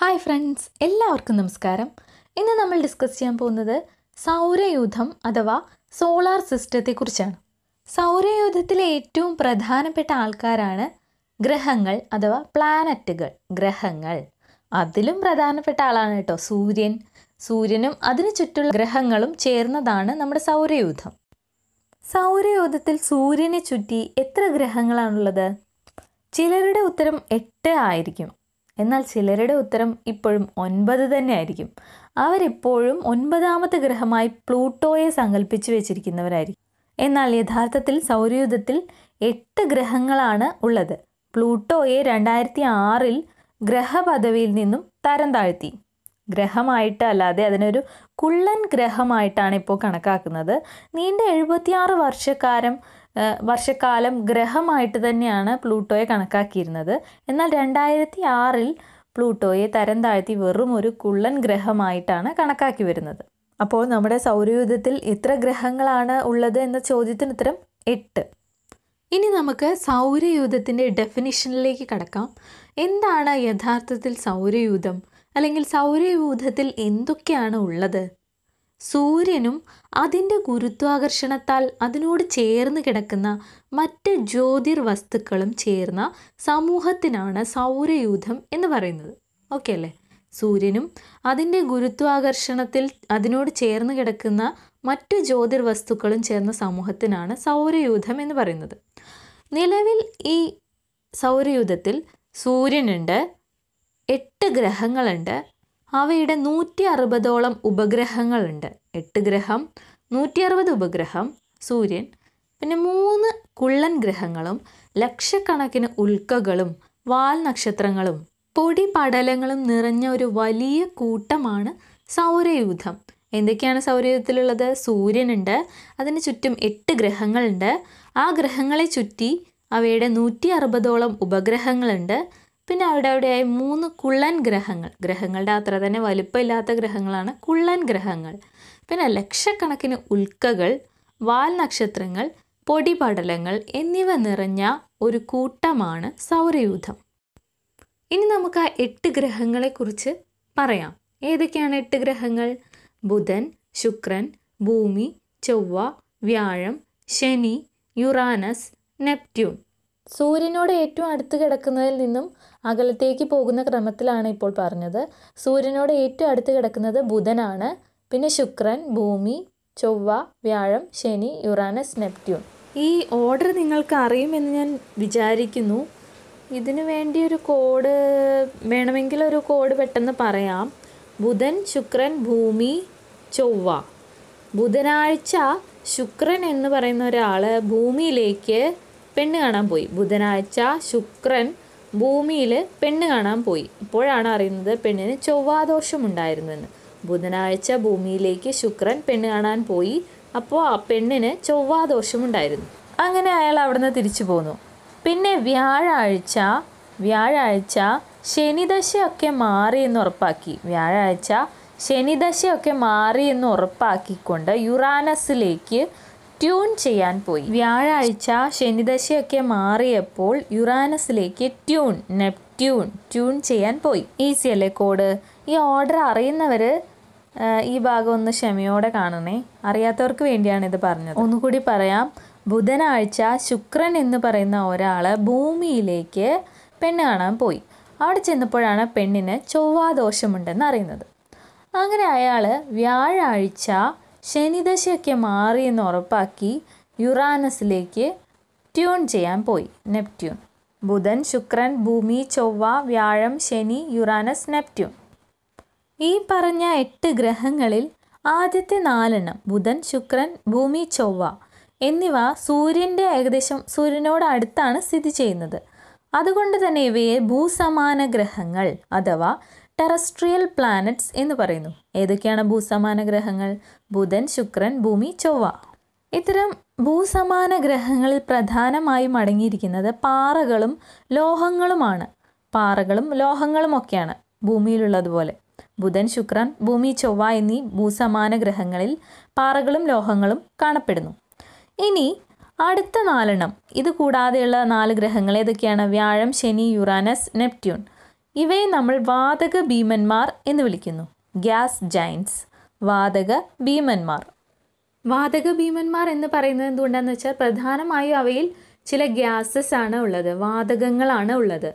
Hi friends എല്ലാവർക്കും നമസ്കാരം ഇന്ന് നമ്മൾ ഡിസ്കസ് ചെയ്യാൻ പോകുന്നത് സൗരയൂഥം അഥവാ സോളാർ സിസ്റ്റത്തെക്കുറിച്ചാണ് സൗരയൂഥത്തിലെ ഏറ്റവും പ്രധാനപ്പെട്ട ആൾക്കാരാണ് ഗ്രഹങ്ങൾ അഥവാ പ്ലാനറ്റുകൾ ഗ്രഹങ്ങൾ അതിലും പ്രധാനപ്പെട്ട ആളാണ് കേട്ടോ സൂര്യൻ സൂര്യനും അതിനു ചുറ്റുള്ള ഗ്രഹങ്ങളും ചേർന്നതാണ് നമ്മുടെ സൗരയൂഥം സൗരയൂഥത്തിൽ സൂര്യനെ ചുറ്റി എത്ര ഗ്രഹങ്ങളാണുള്ളത് ചിലരുടെ ഉത്തരം എട്ട് ആയിരിക്കും എന്നാൽ ചിലരുടെ ഉത്തരം ഇപ്പോഴും ഒൻപത് തന്നെ ആയിരിക്കും അവരിപ്പോഴും ഒൻപതാമത്തെ ഗ്രഹമായി പ്ലൂട്ടോയെ സങ്കല്പിച്ചു വെച്ചിരിക്കുന്നവരായിരിക്കും എന്നാൽ യഥാർത്ഥത്തിൽ സൗരയൂഥത്തിൽ എട്ട് ഗ്രഹങ്ങളാണ് ഉള്ളത് പ്ലൂട്ടോയെ രണ്ടായിരത്തി ആറിൽ ഗ്രഹപദവിയിൽ നിന്നും തരം താഴ്ത്തി ഗ്രഹമായിട്ട് അല്ലാതെ അതിനൊരു കുള്ളൻ ഗ്രഹമായിട്ടാണ് ഇപ്പോൾ കണക്കാക്കുന്നത് നീണ്ട എഴുപത്തിയാറ് വർഷക്കാലം ഏഹ് വർഷക്കാലം ഗ്രഹമായിട്ട് തന്നെയാണ് പ്ലൂട്ടോയെ കണക്കാക്കിയിരുന്നത് എന്നാൽ രണ്ടായിരത്തി ആറിൽ പ്ലൂട്ടോയെ തരം താഴ്ത്തി വെറും ഒരു കുള്ളൻ ഗ്രഹമായിട്ടാണ് കണക്കാക്കി വരുന്നത് അപ്പോൾ നമ്മുടെ സൗരയൂഥത്തിൽ എത്ര ഗ്രഹങ്ങളാണ് ഉള്ളത് എന്ന ചോദ്യത്തിന് ഉത്തരം എട്ട് ഇനി നമുക്ക് സൗരയൂഥത്തിൻ്റെ ഡെഫിനിഷനിലേക്ക് കടക്കാം എന്താണ് യഥാർത്ഥത്തിൽ സൗരയൂഥം അല്ലെങ്കിൽ സൗരയൂഥത്തിൽ എന്തൊക്കെയാണ് ഉള്ളത് സൂര്യനും അതിൻ്റെ ഗുരുത്വാകർഷണത്താൽ അതിനോട് ചേർന്ന് കിടക്കുന്ന മറ്റ് ജ്യോതിർ വസ്തുക്കളും ചേർന്ന സമൂഹത്തിനാണ് സൗരയൂഥം എന്ന് പറയുന്നത് ഓക്കെ അല്ലേ സൂര്യനും അതിൻ്റെ ഗുരുത്വാകർഷണത്തിൽ അതിനോട് ചേർന്ന് കിടക്കുന്ന മറ്റ് ജ്യോതിർ വസ്തുക്കളും ചേർന്ന സമൂഹത്തിനാണ് സൗരയൂഥം എന്ന് പറയുന്നത് നിലവിൽ ഈ സൗരയൂഥത്തിൽ സൂര്യനുണ്ട് എട്ട് ഗ്രഹങ്ങളുണ്ട് അവയുടെ നൂറ്റി അറുപതോളം ഉപഗ്രഹങ്ങളുണ്ട് എട്ട് ഗ്രഹം നൂറ്റി അറുപത് ഉപഗ്രഹം സൂര്യൻ പിന്നെ മൂന്ന് കുള്ളൻ ഗ്രഹങ്ങളും ലക്ഷക്കണക്കിന് ഉൽക്കകളും വാൽ നക്ഷത്രങ്ങളും പൊടി പടലങ്ങളും നിറഞ്ഞ ഒരു വലിയ കൂട്ടമാണ് സൗരയൂഥം എന്തൊക്കെയാണ് സൗരയൂഥത്തിലുള്ളത് സൂര്യനുണ്ട് അതിന് ചുറ്റും എട്ട് ഗ്രഹങ്ങളുണ്ട് ആ ഗ്രഹങ്ങളെ ചുറ്റി അവയുടെ നൂറ്റി അറുപതോളം ഉപഗ്രഹങ്ങളുണ്ട് പിന്നെ അവിടെ അവിടെയായി മൂന്ന് കുള്ളൻ ഗ്രഹങ്ങൾ ഗ്രഹങ്ങളുടെ അത്ര തന്നെ വലുപ്പമില്ലാത്ത ഗ്രഹങ്ങളാണ് കുള്ളൻ ഗ്രഹങ്ങൾ പിന്നെ ലക്ഷക്കണക്കിന് ഉൽക്കകൾ വാൽ നക്ഷത്രങ്ങൾ പൊടിപടലങ്ങൾ എന്നിവ നിറഞ്ഞ ഒരു കൂട്ടമാണ് സൗരയൂഥം ഇനി നമുക്ക് ആ എട്ട് ഗ്രഹങ്ങളെക്കുറിച്ച് പറയാം ഏതൊക്കെയാണ് എട്ട് ഗ്രഹങ്ങൾ ബുധൻ ശുക്രൻ ഭൂമി ചൊവ്വ വ്യാഴം ശനി യുറാനസ് നെപ്റ്റ്യൂൺ സൂര്യനോട് ഏറ്റവും അടുത്ത് കിടക്കുന്നതിൽ നിന്നും അകലത്തേക്ക് പോകുന്ന ക്രമത്തിലാണ് ഇപ്പോൾ പറഞ്ഞത് സൂര്യനോട് ഏറ്റവും അടുത്ത് കിടക്കുന്നത് ബുധനാണ് പിന്നെ ശുക്രൻ ഭൂമി ചൊവ്വ വ്യാഴം ശനി യുറാനസ് നെപ്റ്റ്യൂൺ ഈ ഓർഡർ നിങ്ങൾക്ക് അറിയുമെന്ന് ഞാൻ വിചാരിക്കുന്നു ഇതിനു വേണ്ടി ഒരു കോഡ് വേണമെങ്കിൽ ഒരു കോഡ് പെട്ടെന്ന് പറയാം ബുധൻ ശുക്രൻ ഭൂമി ചൊവ്വ ബുധനാഴ്ച ശുക്രൻ എന്ന് പറയുന്ന ഒരാൾ ഭൂമിയിലേക്ക് പെണ്ണ് കാണാൻ പോയി ബുധനാഴ്ച ശുക്രൻ ഭൂമിയിൽ പെണ്ണ് കാണാൻ പോയി ഇപ്പോഴാണ് അറിയുന്നത് പെണ്ണിന് ചൊവ്വാദോഷമുണ്ടായിരുന്നെന്ന് ബുധനാഴ്ച ഭൂമിയിലേക്ക് ശുക്രൻ പെണ്ണ് കാണാൻ പോയി അപ്പോൾ ആ പെണ്ണിന് ചൊവ്വാദോഷമുണ്ടായിരുന്നു അങ്ങനെ അയാൾ അവിടുന്ന് തിരിച്ചു പോന്നു പിന്നെ വ്യാഴാഴ്ച വ്യാഴാഴ്ച ശനിദശയൊക്കെ മാറി എന്ന് ഉറപ്പാക്കി വ്യാഴാഴ്ച ശനിദശയൊക്കെ മാറി എന്ന് ഉറപ്പാക്കിക്കൊണ്ട് യുറാനസിലേക്ക് ട്യൂൺ ചെയ്യാൻ പോയി വ്യാഴാഴ്ച ശനിദശയൊക്കെ മാറിയപ്പോൾ യുറാനസിലേക്ക് ട്യൂൺ നെപ്റ്റ്യൂൺ ട്യൂൺ ചെയ്യാൻ പോയി ഈസി അല്ലേ കോഡ് ഈ ഓർഡർ അറിയുന്നവർ ഈ ഭാഗം ഒന്ന് ക്ഷമയോടെ കാണണേ അറിയാത്തവർക്ക് വേണ്ടിയാണ് ഇത് പറഞ്ഞത് ഒന്നുകൂടി പറയാം ബുധനാഴ്ച ശുക്രൻ എന്ന് പറയുന്ന ഒരാൾ ഭൂമിയിലേക്ക് പെണ്ണ് കാണാൻ പോയി അവിടെ ചെന്നപ്പോഴാണ് പെണ്ണിന് ചൊവ്വാദോഷമുണ്ടെന്ന് അറിയുന്നത് അങ്ങനെ അയാൾ വ്യാഴാഴ്ച ശനിദശയൊക്കെ മാറിയെന്ന് ഉറപ്പാക്കി യുറാനസിലേക്ക് ട്യൂൺ ചെയ്യാൻ പോയി നെപ്റ്റ്യൂൺ ബുധൻ ശുക്രൻ ഭൂമി ചൊവ്വ വ്യാഴം ശനി യുറാനസ് നെപ്റ്റ്യൂൺ ഈ പറഞ്ഞ എട്ട് ഗ്രഹങ്ങളിൽ ആദ്യത്തെ നാലെണ്ണം ബുധൻ ശുക്രൻ ഭൂമി ചൊവ്വ എന്നിവ സൂര്യൻ്റെ ഏകദേശം സൂര്യനോട് അടുത്താണ് സ്ഥിതി ചെയ്യുന്നത് അതുകൊണ്ട് തന്നെ ഇവയെ ഭൂസമാന ഗ്രഹങ്ങൾ അഥവാ ടെറസ്ട്രിയൽ പ്ലാനറ്റ്സ് എന്ന് പറയുന്നു ഏതൊക്കെയാണ് ഭൂസമാന ഗ്രഹങ്ങൾ ബുധൻ ശുക്രൻ ഭൂമി ചൊവ്വ ഇത്തരം ഭൂസമാന ഗ്രഹങ്ങളിൽ പ്രധാനമായും അടങ്ങിയിരിക്കുന്നത് പാറകളും ലോഹങ്ങളുമാണ് പാറകളും ലോഹങ്ങളും ഒക്കെയാണ് ഭൂമിയിലുള്ളതുപോലെ ബുധൻ ശുക്രൻ ഭൂമി ചൊവ്വ എന്നീ ഭൂസമാന ഗ്രഹങ്ങളിൽ പാറകളും ലോഹങ്ങളും കാണപ്പെടുന്നു ഇനി അടുത്ത നാലെണ്ണം ഇത് കൂടാതെയുള്ള നാല് ഗ്രഹങ്ങൾ ഏതൊക്കെയാണ് വ്യാഴം ശനി യുറാനസ് നെപ്റ്റ്യൂൺ ഇവയെ നമ്മൾ വാതക ഭീമന്മാർ എന്ന് വിളിക്കുന്നു ഗ്യാസ് ജൈൻസ് വാതക ഭീമന്മാർ വാതക ഭീമന്മാർ എന്ന് പറയുന്നത് എന്തുകൊണ്ടാന്ന് വെച്ചാൽ പ്രധാനമായും അവയിൽ ചില ഗ്യാസസ് ആണ് ഉള്ളത് വാതകങ്ങളാണ് ഉള്ളത്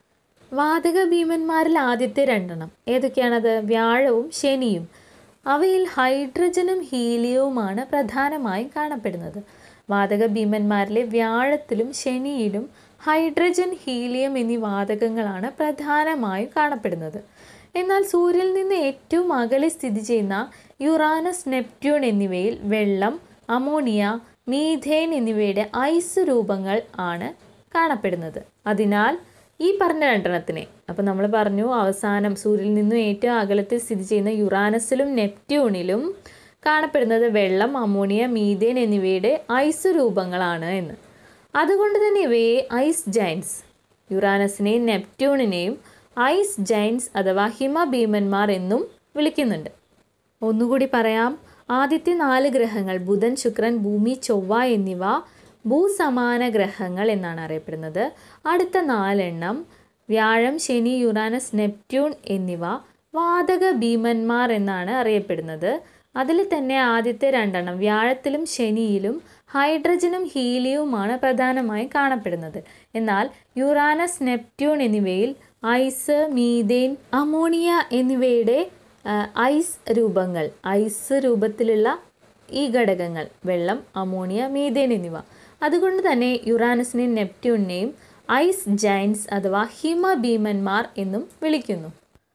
വാതക ഭീമന്മാരിൽ ആദ്യത്തെ രണ്ടെണ്ണം ഏതൊക്കെയാണത് വ്യാഴവും ശനിയും അവയിൽ ഹൈഡ്രജനും ഹീലിയവുമാണ് പ്രധാനമായും കാണപ്പെടുന്നത് വാതക ഭീമന്മാരിലെ വ്യാഴത്തിലും ശനിയിലും ഹൈഡ്രജൻ ഹീലിയം എന്നീ വാതകങ്ങളാണ് പ്രധാനമായും കാണപ്പെടുന്നത് എന്നാൽ സൂര്യനിൽ നിന്ന് ഏറ്റവും അകലെ സ്ഥിതി ചെയ്യുന്ന യുറാനസ് നെപ്റ്റ്യൂൺ എന്നിവയിൽ വെള്ളം അമോണിയ മീഥേൻ എന്നിവയുടെ ഐസ് രൂപങ്ങൾ ആണ് കാണപ്പെടുന്നത് അതിനാൽ ഈ പറഞ്ഞ രണ്ടെണ്ണത്തിനെ അപ്പം നമ്മൾ പറഞ്ഞു അവസാനം സൂര്യനിൽ നിന്നും ഏറ്റവും അകലത്തിൽ സ്ഥിതി ചെയ്യുന്ന യുറാനസിലും നെപ്റ്റ്യൂണിലും കാണപ്പെടുന്നത് വെള്ളം അമോണിയ മീഥേൻ എന്നിവയുടെ ഐസ് രൂപങ്ങളാണ് എന്ന് അതുകൊണ്ട് തന്നെ ഇവയെ ഐസ് ജൈൻസ് യുറാനസിനെയും നെപ്റ്റ്യൂണിനെയും ഐസ് ജൈൻസ് അഥവാ ഹിമഭീമന്മാർ എന്നും വിളിക്കുന്നുണ്ട് ഒന്നുകൂടി പറയാം ആദ്യത്തെ നാല് ഗ്രഹങ്ങൾ ബുധൻ ശുക്രൻ ഭൂമി ചൊവ്വ എന്നിവ ഭൂസമാന ഗ്രഹങ്ങൾ എന്നാണ് അറിയപ്പെടുന്നത് അടുത്ത നാലെണ്ണം വ്യാഴം ശനി യുറാനസ് നെപ്റ്റ്യൂൺ എന്നിവ വാതക ഭീമന്മാർ എന്നാണ് അറിയപ്പെടുന്നത് അതിൽ തന്നെ ആദ്യത്തെ രണ്ടെണ്ണം വ്യാഴത്തിലും ശനിയിലും ഹൈഡ്രജനും ഹീലിയവുമാണ് പ്രധാനമായും കാണപ്പെടുന്നത് എന്നാൽ യുറാനസ് നെപ്റ്റ്യൂൺ എന്നിവയിൽ ഐസ് മീഥേൻ അമോണിയ എന്നിവയുടെ ആ, ഐസ് രൂപങ്ങൾ ഐസ് രൂപത്തിലുള്ള ഈ ഘടകങ്ങൾ വെള്ളം അമോണിയ മീഥേൻ എന്നിവ അതുകൊണ്ട് തന്നെ യുറാനസിനെയും നെപ്റ്റ്യൂണിനെയും ഐസ് ജൈൻസ് അഥവാ ഹിമഭീമന്മാർ എന്നും വിളിക്കുന്നു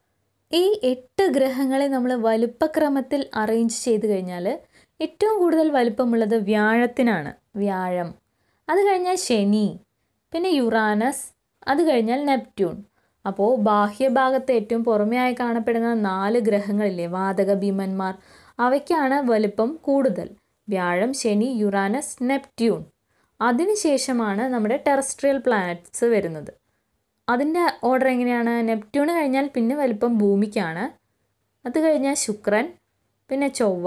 ഈ എട്ട് ഗ്രഹങ്ങളെ നമ്മൾ വലുപ്പക്രമത്തിൽ അറേഞ്ച് ചെയ്ത് കഴിഞ്ഞാൽ ഏറ്റവും കൂടുതൽ വലുപ്പമുള്ളത് വ്യാഴത്തിനാണ് വ്യാഴം അത് കഴിഞ്ഞാൽ ശനി പിന്നെ യുറാനസ് അത് കഴിഞ്ഞാൽ നെപ്റ്റ്യൂൺ അപ്പോൾ ബാഹ്യഭാഗത്ത് ഏറ്റവും പുറമെയായി കാണപ്പെടുന്ന നാല് ഗ്രഹങ്ങളില്ലേ വാതക ഭീമന്മാർ അവയ്ക്കാണ് വലുപ്പം കൂടുതൽ വ്യാഴം ശനി യുറാനസ് നെപ്റ്റ്യൂൺ അതിനുശേഷമാണ് നമ്മുടെ ടെറസ്ട്രിയൽ പ്ലാനറ്റ്സ് വരുന്നത് അതിൻ്റെ ഓർഡർ എങ്ങനെയാണ് നെപ്റ്റ്യൂൺ കഴിഞ്ഞാൽ പിന്നെ വലിപ്പം ഭൂമിക്കാണ് അത് കഴിഞ്ഞാൽ ശുക്രൻ പിന്നെ ചൊവ്വ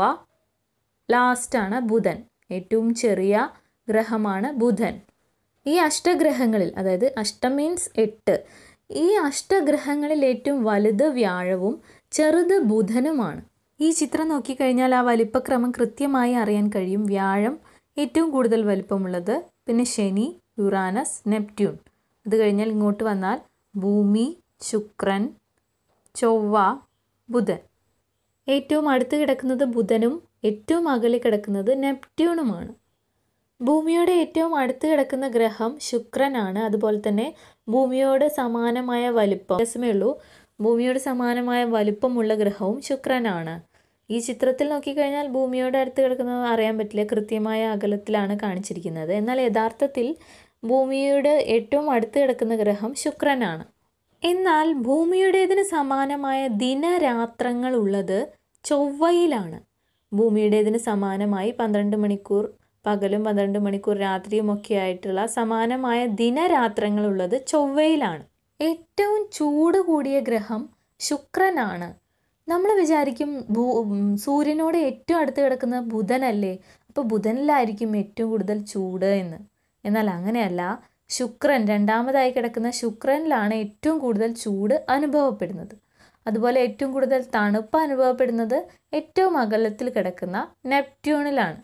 ലാസ്റ്റാണ് ബുധൻ ഏറ്റവും ചെറിയ ഗ്രഹമാണ് ബുധൻ ഈ അഷ്ടഗ്രഹങ്ങളിൽ അതായത് അഷ്ടം മീൻസ് എട്ട് ഈ അഷ്ടഗ്രഹങ്ങളിൽ ഏറ്റവും വലുത് വ്യാഴവും ചെറുത് ബുധനുമാണ് ഈ ചിത്രം നോക്കിക്കഴിഞ്ഞാൽ ആ വലിപ്പക്രമം കൃത്യമായി അറിയാൻ കഴിയും വ്യാഴം ഏറ്റവും കൂടുതൽ വലിപ്പമുള്ളത് പിന്നെ ശനി യുറാനസ് നെപ്റ്റ്യൂൺ അത് കഴിഞ്ഞാൽ ഇങ്ങോട്ട് വന്നാൽ ഭൂമി ശുക്രൻ ചൊവ്വ ബുധൻ ഏറ്റവും അടുത്ത് കിടക്കുന്നത് ബുധനും ഏറ്റവും അകലെ കിടക്കുന്നത് നെപ്റ്റ്യൂണുമാണ് ഭൂമിയോട് ഏറ്റവും അടുത്ത് കിടക്കുന്ന ഗ്രഹം ശുക്രനാണ് അതുപോലെ തന്നെ ഭൂമിയോട് സമാനമായ വലിപ്പം വ്യത്യാസമേ ഉള്ളൂ ഭൂമിയോട് സമാനമായ വലിപ്പമുള്ള ഗ്രഹവും ശുക്രനാണ് ഈ ചിത്രത്തിൽ നോക്കിക്കഴിഞ്ഞാൽ ഭൂമിയോട് അടുത്ത് കിടക്കുന്നത് അറിയാൻ പറ്റില്ല കൃത്യമായ അകലത്തിലാണ് കാണിച്ചിരിക്കുന്നത് എന്നാൽ യഥാർത്ഥത്തിൽ ഭൂമിയോട് ഏറ്റവും അടുത്ത് കിടക്കുന്ന ഗ്രഹം ശുക്രനാണ് എന്നാൽ ഭൂമിയുടേതിന് സമാനമായ ദിനരാത്രങ്ങൾ ഉള്ളത് ചൊവ്വയിലാണ് ഭൂമിയുടേതിന് സമാനമായി പന്ത്രണ്ട് മണിക്കൂർ പകലും പന്ത്രണ്ട് മണിക്കൂർ രാത്രിയും ഒക്കെ ആയിട്ടുള്ള സമാനമായ ദിനരാത്രങ്ങളുള്ളത് ചൊവ്വയിലാണ് ഏറ്റവും ചൂട് കൂടിയ ഗ്രഹം ശുക്രനാണ് നമ്മൾ വിചാരിക്കും ഭൂ ഉം, സൂര്യനോട് ഏറ്റവും അടുത്ത് കിടക്കുന്ന ബുധനല്ലേ അപ്പോൾ ബുധനിലായിരിക്കും ഏറ്റവും കൂടുതൽ ചൂട് എന്ന് എന്നാൽ അങ്ങനെയല്ല ശുക്രൻ രണ്ടാമതായി കിടക്കുന്ന ശുക്രനിലാണ് ഏറ്റവും കൂടുതൽ ചൂട് അനുഭവപ്പെടുന്നത് അതുപോലെ ഏറ്റവും കൂടുതൽ തണുപ്പ് അനുഭവപ്പെടുന്നത് ഏറ്റവും അകലത്തിൽ കിടക്കുന്ന നെപ്റ്റ്യൂണിലാണ്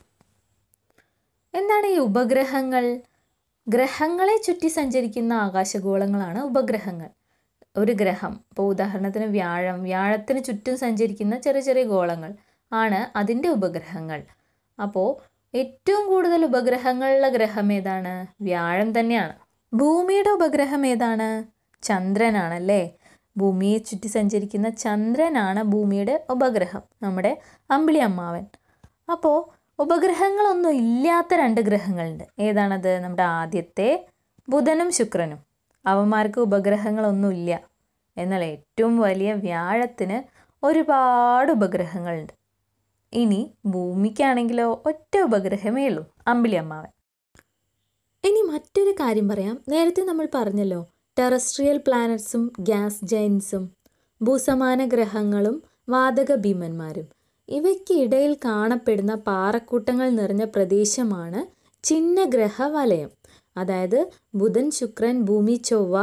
എന്താണ് ഈ ഉപഗ്രഹങ്ങൾ ഗ്രഹങ്ങളെ ചുറ്റി സഞ്ചരിക്കുന്ന ആകാശഗോളങ്ങളാണ് ഉപഗ്രഹങ്ങൾ ഒരു ഗ്രഹം ഇപ്പോൾ ഉദാഹരണത്തിന് വ്യാഴം വ്യാഴത്തിന് ചുറ്റും സഞ്ചരിക്കുന്ന ചെറിയ ചെറിയ ഗോളങ്ങൾ ആണ് അതിൻ്റെ ഉപഗ്രഹങ്ങൾ അപ്പോൾ ഏറ്റവും കൂടുതൽ ഉപഗ്രഹങ്ങളുള്ള ഗ്രഹം ഏതാണ് വ്യാഴം തന്നെയാണ് ഭൂമിയുടെ ഉപഗ്രഹം ഏതാണ് ചന്ദ്രനാണല്ലേ ഭൂമിയെ ചുറ്റി സഞ്ചരിക്കുന്ന ചന്ദ്രനാണ് ഭൂമിയുടെ ഉപഗ്രഹം നമ്മുടെ അമ്പിളി അമ്മാവൻ അപ്പോൾ ഉപഗ്രഹങ്ങളൊന്നും ഇല്ലാത്ത രണ്ട് ഗ്രഹങ്ങളുണ്ട് ഏതാണത് നമ്മുടെ ആദ്യത്തെ ബുധനും ശുക്രനും അവന്മാർക്ക് ഉപഗ്രഹങ്ങളൊന്നുമില്ല എന്നാൽ ഏറ്റവും വലിയ വ്യാഴത്തിന് ഒരുപാട് ഉപഗ്രഹങ്ങളുണ്ട് ഇനി ഭൂമിക്കാണെങ്കിലോ ഒറ്റ ഉപഗ്രഹമേ ഉള്ളൂ അമ്പിളി അമ്മാവൻ ഇനി മറ്റൊരു കാര്യം പറയാം നേരത്തെ നമ്മൾ പറഞ്ഞല്ലോ ടെറസ്ട്രിയൽ പ്ലാനറ്റ്സും ഗ്യാസ് ജൈൻസും ഭൂസമാന ഗ്രഹങ്ങളും വാതക ഭീമന്മാരും ഇവയ്ക്കിടയിൽ കാണപ്പെടുന്ന പാറക്കൂട്ടങ്ങൾ നിറഞ്ഞ പ്രദേശമാണ് ചിഹ്നഗ്രഹ വലയം അതായത് ബുധൻ ശുക്രൻ ഭൂമി ചൊവ്വ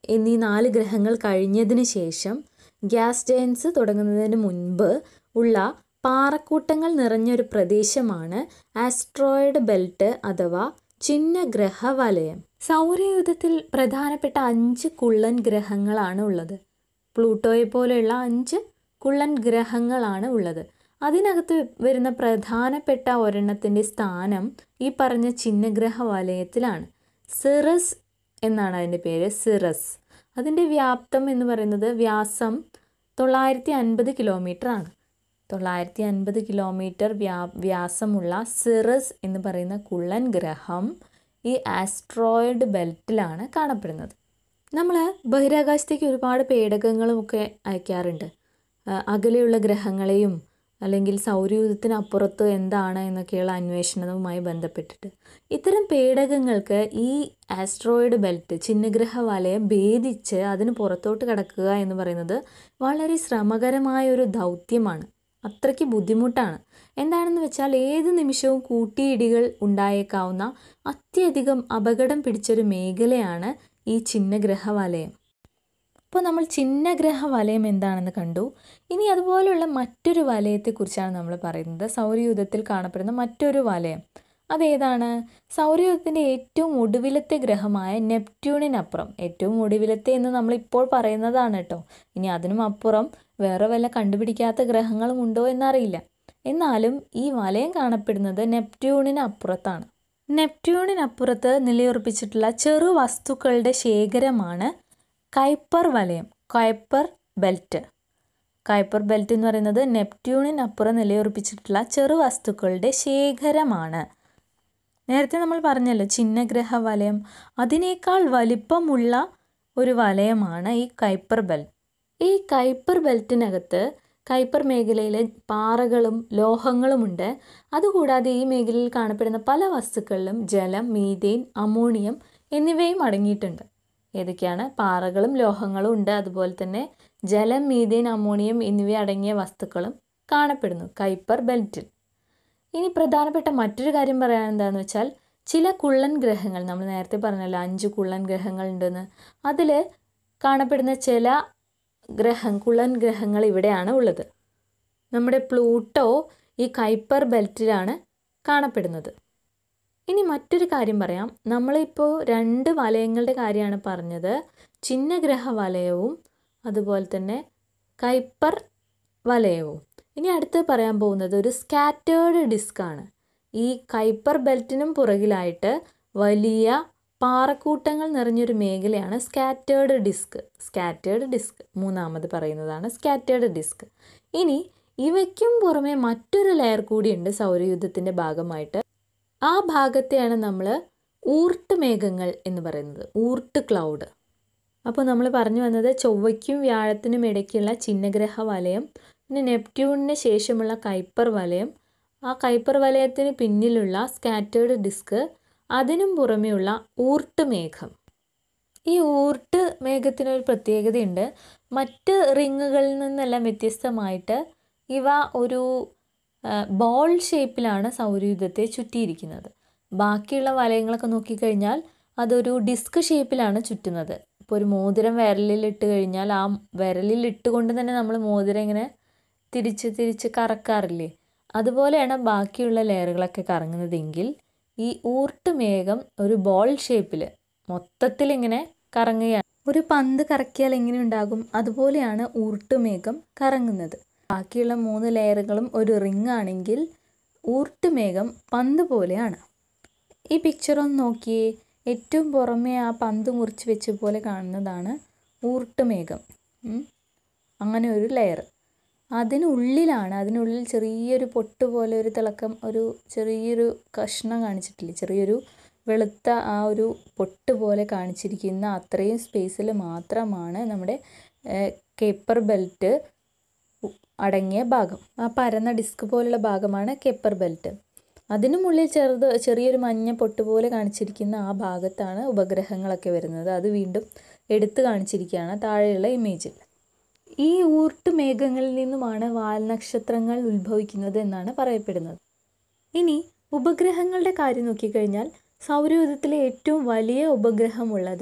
എന്നീ നാല് ഗ്രഹങ്ങൾ കഴിഞ്ഞതിന് ശേഷം ഗ്യാസ് ജയൻസ് തുടങ്ങുന്നതിന് മുൻപ് ഉള്ള പാറക്കൂട്ടങ്ങൾ നിറഞ്ഞൊരു പ്രദേശമാണ് ആസ്ട്രോയിഡ് ബെൽറ്റ് അഥവാ ചിഹ്ന ഗ്രഹവലയം സൗരയൂഥത്തിൽ പ്രധാനപ്പെട്ട അഞ്ച് കുള്ളൻ ഗ്രഹങ്ങളാണ് ഉള്ളത് പ്ലൂട്ടോയെ പോലെയുള്ള അഞ്ച് കുള്ളൻ ഗ്രഹങ്ങളാണ് ഉള്ളത് അതിനകത്ത് വരുന്ന പ്രധാനപ്പെട്ട ഒരെണ്ണത്തിൻ്റെ സ്ഥാനം ഈ പറഞ്ഞ ചിഹ്നഗ്രഹ വലയത്തിലാണ് സിറസ് എന്നാണ് അതിൻ്റെ പേര് സിറസ് അതിൻ്റെ വ്യാപ്തം എന്ന് പറയുന്നത് വ്യാസം തൊള്ളായിരത്തി അൻപത് കിലോമീറ്റർ ആണ് തൊള്ളായിരത്തി അൻപത് കിലോമീറ്റർ വ്യാ വ്യാസമുള്ള സിറസ് എന്ന് പറയുന്ന കുള്ളൻ ഗ്രഹം ഈ ആസ്ട്രോയിഡ് ബെൽറ്റിലാണ് കാണപ്പെടുന്നത് നമ്മൾ ബഹിരാകാശത്തേക്ക് ഒരുപാട് പേടകങ്ങളും ഒക്കെ അയക്കാറുണ്ട് ആ, അകലെയുള്ള ഗ്രഹങ്ങളെയും അല്ലെങ്കിൽ സൗരയൂഥത്തിനപ്പുറത്ത് എന്താണ് എന്നൊക്കെയുള്ള അന്വേഷണവുമായി ബന്ധപ്പെട്ടിട്ട് ഇത്തരം പേടകങ്ങൾക്ക് ഈ ആസ്ട്രോയിഡ് ബെൽറ്റ് ചിഹ്നഗ്രഹ വലയം ഭേദിച്ച് അതിന് പുറത്തോട്ട് കടക്കുക എന്ന് പറയുന്നത് വളരെ ശ്രമകരമായ ഒരു ദൗത്യമാണ് അത്രയ്ക്ക് ബുദ്ധിമുട്ടാണ് എന്താണെന്ന് വെച്ചാൽ ഏത് നിമിഷവും കൂട്ടിയിടികൾ ഉണ്ടായേക്കാവുന്ന അത്യധികം അപകടം പിടിച്ചൊരു മേഖലയാണ് ഈ ചിഹ്നഗ്രഹ വലയം അപ്പോൾ നമ്മൾ ചിഹ്നഗ്രഹ വലയം എന്താണെന്ന് കണ്ടു ഇനി അതുപോലുള്ള മറ്റൊരു വലയത്തെക്കുറിച്ചാണ് നമ്മൾ പറയുന്നത് സൗരയൂഥത്തിൽ കാണപ്പെടുന്ന മറ്റൊരു വലയം അതേതാണ് സൗരയൂഥത്തിൻ്റെ ഏറ്റവും ഒടുവിലത്തെ ഗ്രഹമായ നെപ്റ്റ്യൂണിനപ്പുറം ഏറ്റവും ഒടുവിലത്തെ എന്ന് നമ്മൾ ഇപ്പോൾ പറയുന്നതാണ് കേട്ടോ ഇനി അതിനും അപ്പുറം വേറെ വല്ല കണ്ടുപിടിക്കാത്ത ഗ്രഹങ്ങളും ഉണ്ടോ എന്നറിയില്ല എന്നാലും ഈ വലയം കാണപ്പെടുന്നത് നെപ്റ്റ്യൂണിന് അപ്പുറത്താണ് നെപ്റ്റ്യൂണിനപ്പുറത്ത് നിലയുറപ്പിച്ചിട്ടുള്ള ചെറു വസ്തുക്കളുടെ ശേഖരമാണ് കൈപ്പർ വലയം കൈപ്പർ ബെൽറ്റ് കൈപ്പർ ബെൽറ്റ് എന്ന് പറയുന്നത് നെപ്റ്റ്യൂണിനപ്പുറം നിലയുറപ്പിച്ചിട്ടുള്ള ചെറു വസ്തുക്കളുടെ ശേഖരമാണ് നേരത്തെ നമ്മൾ പറഞ്ഞല്ലോ ചിഹ്നഗ്രഹ വലയം അതിനേക്കാൾ വലിപ്പമുള്ള ഒരു വലയമാണ് ഈ കൈപ്പർ ബെൽറ്റ് ഈ കൈപ്പർ ബെൽറ്റിനകത്ത് കൈപ്പർ മേഖലയിലെ പാറകളും ലോഹങ്ങളുമുണ്ട് അതുകൂടാതെ ഈ മേഖലയിൽ കാണപ്പെടുന്ന പല വസ്തുക്കളിലും ജലം മീഥെയിൻ അമോണിയം എന്നിവയും അടങ്ങിയിട്ടുണ്ട് ഏതൊക്കെയാണ് പാറകളും ലോഹങ്ങളും ഉണ്ട് അതുപോലെ തന്നെ ജലം മീഥെയിൻ അമോണിയം എന്നിവ അടങ്ങിയ വസ്തുക്കളും കാണപ്പെടുന്നു കൈപ്പർ ബെൽറ്റിൽ ഇനി പ്രധാനപ്പെട്ട മറ്റൊരു കാര്യം പറയാൻ എന്താണെന്ന് വെച്ചാൽ ചില കുള്ളൻ ഗ്രഹങ്ങൾ നമ്മൾ നേരത്തെ പറഞ്ഞല്ലോ അഞ്ച് കുള്ളൻ ഗ്രഹങ്ങൾ ഉണ്ടെന്ന് അതിൽ കാണപ്പെടുന്ന ചില ഗ്രഹം കുള്ളൻ ഗ്രഹങ്ങൾ ഇവിടെയാണ് ഉള്ളത് നമ്മുടെ പ്ലൂട്ടോ ഈ കൈപ്പർ ബെൽറ്റിലാണ് കാണപ്പെടുന്നത് ഇനി മറ്റൊരു കാര്യം പറയാം നമ്മളിപ്പോൾ രണ്ട് വലയങ്ങളുടെ കാര്യമാണ് പറഞ്ഞത് ചിഹ്നഗ്രഹ വലയവും അതുപോലെ തന്നെ കൈപ്പർ വലയവും ഇനി അടുത്ത് പറയാൻ പോകുന്നത് ഒരു സ്കാറ്റേർഡ് ഡിസ്ക് ആണ് ഈ കൈപ്പർ ബെൽറ്റിനും പുറകിലായിട്ട് വലിയ പാറക്കൂട്ടങ്ങൾ നിറഞ്ഞൊരു മേഖലയാണ് സ്കാറ്റേർഡ് ഡിസ്ക് സ്കാറ്റേർഡ് ഡിസ്ക് മൂന്നാമത് പറയുന്നതാണ് സ്കാറ്റേർഡ് ഡിസ്ക് ഇനി ഇവയ്ക്കും പുറമെ മറ്റൊരു ലെയർ കൂടിയുണ്ട് സൗരയൂഥത്തിൻ്റെ ഭാഗമായിട്ട് ആ ഭാഗത്തെയാണ് നമ്മൾ ഊർട്ട് മേഘങ്ങൾ എന്ന് പറയുന്നത് ഊർട്ട് ക്ലൗഡ് അപ്പോൾ നമ്മൾ പറഞ്ഞു വന്നത് ചൊവ്വയ്ക്കും വ്യാഴത്തിനും ഇടയ്ക്കുള്ള ചിഹ്നഗ്രഹ വലയം പിന്നെ നെപ്റ്റ്യൂണിന് ശേഷമുള്ള കൈപ്പർ വലയം ആ കൈപ്പർ വലയത്തിന് പിന്നിലുള്ള സ്കാറ്റേർഡ് ഡിസ്ക് അതിനും പുറമെയുള്ള ഊർട്ട് മേഘം ഈ ഊർട്ട് മേഘത്തിനൊരു പ്രത്യേകതയുണ്ട് മറ്റ് റിങ്ങുകളിൽ നിന്നെല്ലാം വ്യത്യസ്തമായിട്ട് ഇവ ഒരു ബോൾ ഷേപ്പിലാണ് സൗരയൂഥത്തെ ചുറ്റിയിരിക്കുന്നത് ബാക്കിയുള്ള വലയങ്ങളൊക്കെ നോക്കിക്കഴിഞ്ഞാൽ അതൊരു ഡിസ്ക് ഷേപ്പിലാണ് ചുറ്റുന്നത് ഇപ്പോൾ ഒരു മോതിരം വിരലിൽ ഇട്ട് കഴിഞ്ഞാൽ ആ വിരലിൽ ഇട്ടുകൊണ്ട് തന്നെ നമ്മൾ മോതിരം ഇങ്ങനെ തിരിച്ച് തിരിച്ച് കറക്കാറില്ലേ അതുപോലെയാണ് ബാക്കിയുള്ള ലെയറുകളൊക്കെ കറങ്ങുന്നതെങ്കിൽ ഈ ഊർട്ട് മേഘം ഒരു ബോൾ ഷേപ്പിൽ മൊത്തത്തിൽ ഇങ്ങനെ കറങ്ങുകയാണ് ഒരു പന്ത് കറക്കിയാൽ എങ്ങനെ ഉണ്ടാകും അതുപോലെയാണ് ഊർട്ട് മേഘം കറങ്ങുന്നത് ബാക്കിയുള്ള മൂന്ന് ലെയറുകളും ഒരു റിങ് ആണെങ്കിൽ ഊർട്ട് മേഘം പന്ത് പോലെയാണ് ഈ പിക്ചർ ഒന്ന് നോക്കിയേ ഏറ്റവും പുറമേ ആ പന്ത് മുറിച്ച് വെച്ച പോലെ കാണുന്നതാണ് ഊർട്ട് മേഘം ഉം. അങ്ങനെ ഒരു ലെയർ അതിനുള്ളിലാണ് അതിനുള്ളിൽ ചെറിയൊരു പൊട്ട് പോലെ ഒരു തിളക്കം ഒരു ചെറിയൊരു കഷ്ണം കാണിച്ചിട്ടില്ലേ ചെറിയൊരു വെളുത്ത ആ ഒരു പൊട്ട് പോലെ കാണിച്ചിരിക്കുന്ന അത്രയും സ്പേസിൽ മാത്രമാണ് നമ്മുടെ കേപ്പർ ബെൽറ്റ് അടങ്ങിയ ഭാഗം ആ പരന്ന ഡിസ്ക് പോലുള്ള ഭാഗമാണ് കെപ്പർ ബെൽറ്റ് അതിനുമുള്ളിൽ ചെറുത് ചെറിയൊരു മഞ്ഞ പൊട്ട് പോലെ കാണിച്ചിരിക്കുന്ന ആ ഭാഗത്താണ് ഉപഗ്രഹങ്ങളൊക്കെ വരുന്നത് അത് വീണ്ടും എടുത്തു കാണിച്ചിരിക്കുകയാണ് താഴെയുള്ള ഇമേജിൽ ഈ ഊർട്ട് മേഘങ്ങളിൽ നിന്നുമാണ് വാൽനക്ഷത്രങ്ങൾ ഉത്ഭവിക്കുന്നത് എന്നാണ് പറയപ്പെടുന്നത് ഇനി ഉപഗ്രഹങ്ങളുടെ കാര്യം നോക്കിക്കഴിഞ്ഞാൽ സൗരയൂഥത്തിലെ ഏറ്റവും വലിയ ഉപഗ്രഹമുള്ളത്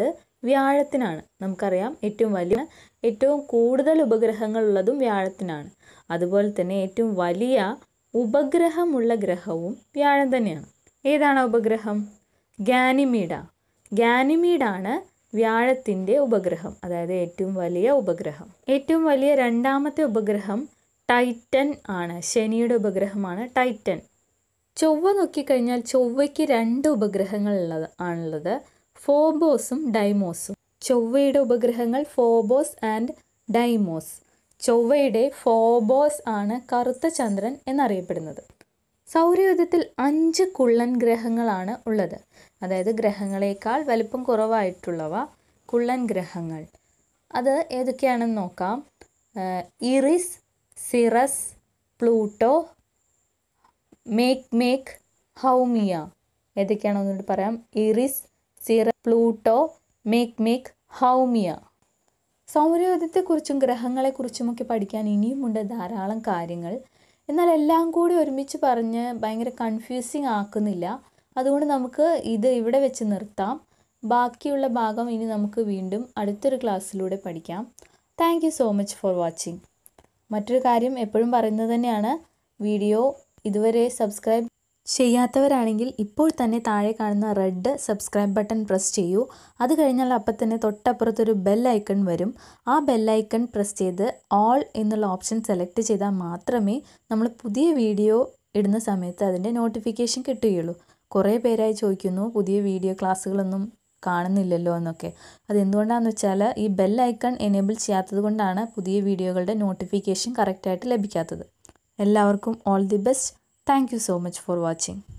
വ്യാഴത്തിനാണ് നമുക്കറിയാം ഏറ്റവും വലിയ ഏറ്റവും കൂടുതൽ ഉപഗ്രഹങ്ങളുള്ളതും വ്യാഴത്തിനാണ് അതുപോലെ തന്നെ ഏറ്റവും വലിയ ഉപഗ്രഹമുള്ള ഗ്രഹവും വ്യാഴം തന്നെയാണ് ഏതാണ് ആ ഉപഗ്രഹം ഗാനിമീഡ ഗാനിമീഡാണ് വ്യാഴത്തിൻ്റെ ഉപഗ്രഹം അതായത് ഏറ്റവും വലിയ ഉപഗ്രഹം ഏറ്റവും വലിയ രണ്ടാമത്തെ ഉപഗ്രഹം ടൈറ്റൻ ആണ് ശനിയുടെ ഉപഗ്രഹമാണ് ടൈറ്റൻ ചൊവ്വ നോക്കിക്കഴിഞ്ഞാൽ ചൊവ്വയ്ക്ക് രണ്ട് ഉപഗ്രഹങ്ങൾ ഉള്ളത് ആണുള്ളത് ഫോബോസും ഡൈമോസും ചൊവ്വയുടെ ഉപഗ്രഹങ്ങൾ ഫോബോസ് ആൻഡ് ഡൈമോസ് ചൊവ്വയുടെ ഫോബോസ് ആണ് കറുത്ത ചന്ദ്രൻ എന്നറിയപ്പെടുന്നത് സൗരയൂഥത്തിൽ അഞ്ച് കുള്ളൻ ഗ്രഹങ്ങളാണ് ഉള്ളത് അതായത് ഗ്രഹങ്ങളേക്കാൾ വലിപ്പം കുറവായിട്ടുള്ളവ കുള്ളൻ ഗ്രഹങ്ങൾ അത് ഏതൊക്കെയാണെന്ന് നോക്കാം Eris Ceres Pluto Makemake Haumea ഏതൊക്കെയാണോ ഒന്നുകൂടി പറയാം Eris Ceres Pluto Makemake Haumea സൗരയൂഥത്തെക്കുറിച്ചും ഗ്രഹങ്ങളെക്കുറിച്ചുമൊക്കെ പഠിക്കാൻ ഇനിയുമുണ്ട് ധാരാളം കാര്യങ്ങൾ എന്നാൽ എല്ലാം കൂടി ഒരുമിച്ച് പറഞ്ഞ് ഭയങ്കര കൺഫ്യൂസിങ് ആക്കുന്നില്ല അതുകൊണ്ട് നമുക്ക് ഇത് ഇവിടെ വെച്ച് നിർത്താം ബാക്കിയുള്ള ഭാഗം ഇനി നമുക്ക് വീണ്ടും അടുത്തൊരു ക്ലാസ്സിലൂടെ പഠിക്കാം thank you so much for watching മറ്റൊരു കാര്യം എപ്പോഴും പറയുന്നത് തന്നെയാണ് വീഡിയോ ഇതുവരെ സബ്സ്ക്രൈബ് ചെയ്യാത്തവരാണെങ്കിൽ ഇപ്പോൾ തന്നെ താഴെ കാണുന്ന റെഡ് സബ്സ്ക്രൈബ് ബട്ടൺ പ്രസ് ചെയ്യൂ അത് കഴിഞ്ഞാൽ അപ്പം തന്നെ തൊട്ടപ്പുറത്തൊരു ബെൽ ഐക്കൺ വരും ആ ബെൽ ഐക്കൺ പ്രസ് ചെയ്ത് ഓൾ എന്നുള്ള ഓപ്ഷൻ സെലക്ട് ചെയ്താൽ മാത്രമേ നമ്മൾ പുതിയ വീഡിയോ ഇടുന്ന സമയത്ത് അതിൻ്റെ നോട്ടിഫിക്കേഷൻ കിട്ടുകയുള്ളൂ കുറേ പേരായി ചോദിക്കുന്നു പുതിയ വീഡിയോ ക്ലാസ്സുകളൊന്നും കാണുന്നില്ലല്ലോ എന്നൊക്കെ അതെന്തുകൊണ്ടാണെന്ന് വെച്ചാൽ ഈ ബെൽ ഐക്കൺ എനേബിൾ ചെയ്യാത്തത് കൊണ്ടാണ് പുതിയ വീഡിയോകളുടെ നോട്ടിഫിക്കേഷൻ കറക്റ്റായിട്ട് ലഭിക്കാത്തത് എല്ലാവർക്കും all the best thank you so much for watching